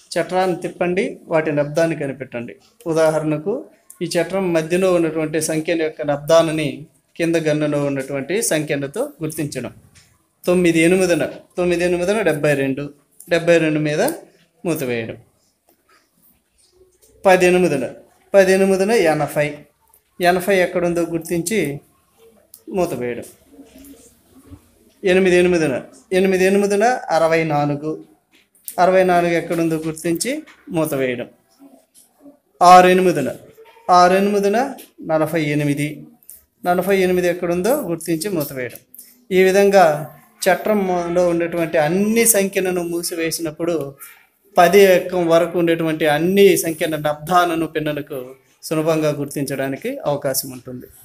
చట్రాన్ని తిప్పండి వాటి నబ్దాన్ని కనిపెట్టండి ఉదాహరణకు ఈ చట్రం మధ్యలో ఉన్నటువంటి సంఖ్యల యొక్క నబ్దాన్ని కింద గన్నులో ఉన్నటువంటి సంఖ్యలతో గుర్తించడం తొమ్మిది ఎనిమిదిన తొమ్మిది ఎనిమిదిన డెబ్బై రెండు డెబ్బై రెండు మీద మూత వేయడం పది ఎనిమిదిన పది ఎనిమిదిన ఎనభై ఎనభై ఎక్కడుందో గుర్తించి మూత వేయడం ఎనిమిది ఎనిమిదిన ఎనిమిది ఎనిమిదిన అరవై నాలుగు అరవై నాలుగు ఎక్కడుందో గుర్తించి మూత వేయడం ఆరు ఎనిమిదిన ఆరు ఎనిమిదిన నలభై ఎనిమిది నలభై ఎనిమిది ఎక్కడుందో గుర్తించి మూత వేయడం ఈ విధంగా చట్రంలో ఉండేటువంటి అన్ని సంఖ్యలను మూసివేసినప్పుడు పది ఎక్కం వరకు ఉండేటువంటి అన్ని సంఖ్యల నబ్దాలను పిన్నలకు సులభంగా గుర్తించడానికి అవకాశం ఉంటుంది